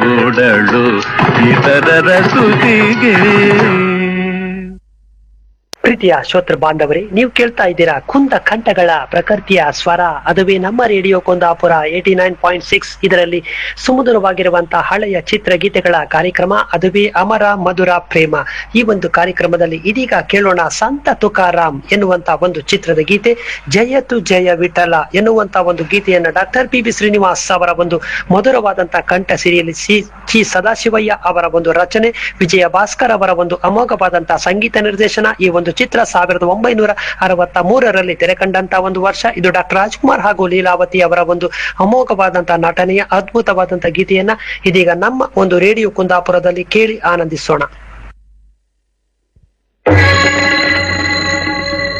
ಓಡಳು ಇತರರ ಸುದಿಗೆ ಪ್ರೀತಿಯ ಶ್ರೋತೃ ಬಾಂಧವರೇ ನೀವು ಕೇಳ್ತಾ ಇದ್ದೀರಾ ಕುಂದ ಕಂಠಗಳ ಪ್ರಕೃತಿಯ ಸ್ವರ ಅದುವೇ ನಮ್ಮ radio Kundapura eighty nine point six ಇದರಲ್ಲಿ ಸುಮಧುರವಾಗಿರುವಂತಹ ಹಳೆಯ ಚಿತ್ರಗೀತೆಗಳ ಕಾರ್ಯಕ್ರಮ ಅದುವೇ ಅಮರ ಮಧುರ ಪ್ರೇಮ ಈ ಒಂದು ಕಾರ್ಯಕ್ರಮದಲ್ಲಿ ಇದೀಗ ಕೇಳೋಣ ಸಂತ ತುಕಾರಾಮ್ ಎನ್ನುವಂತ ಒಂದು ಚಿತ್ರದ ಗೀತೆ ಜಯತು ಜಯ ವಿಠಲ ಎನ್ನುವಂತ ಒಂದು ಗೀತೆಯನ್ನ ಡಾಕ್ಟರ್ ಪಿ ಬಿ ಶ್ರೀನಿವಾಸ್ ಅವರ ಒಂದು ಮಧುರವಾದಂತಹ ಕಂಠ ಸಿರಿಯಲ್ಲಿ ಸಿ ಚಿ ಸದಾಶಿವಯ್ಯ ಅವರ ಒಂದು ರಚನೆ ವಿಜಯ ಭಾಸ್ಕರ್ ಅವರ ಒಂದು ಅಮೋಘವಾದಂತಹ ಸಂಗೀತ ನಿರ್ದೇಶನ ಈ ಒಂದು ಚಿತ್ರ ಸಾವಿರದ ಒಂಬೈನೂರ ಅರವತ್ತ ಮೂರರಲ್ಲಿ ತೆರೆಕಂಡಂತಹ ಒಂದು ವರ್ಷ ಇದು ಡಾಕ್ಟರ್ ರಾಜ್ಕುಮಾರ್ ಹಾಗೂ ಲೀಲಾವತಿ ಅವರ ಒಂದು ಅಮೋಘವಾದಂತಹ ನಟನೆಯ ಅದ್ಭುತವಾದಂತಹ ಗೀತೆಯನ್ನ ಇದೀಗ ನಮ್ಮ ಒಂದು ರೇಡಿಯೋ ಕುಂದಾಪುರದಲ್ಲಿ ಕೇಳಿ ಆನಂದಿಸೋಣ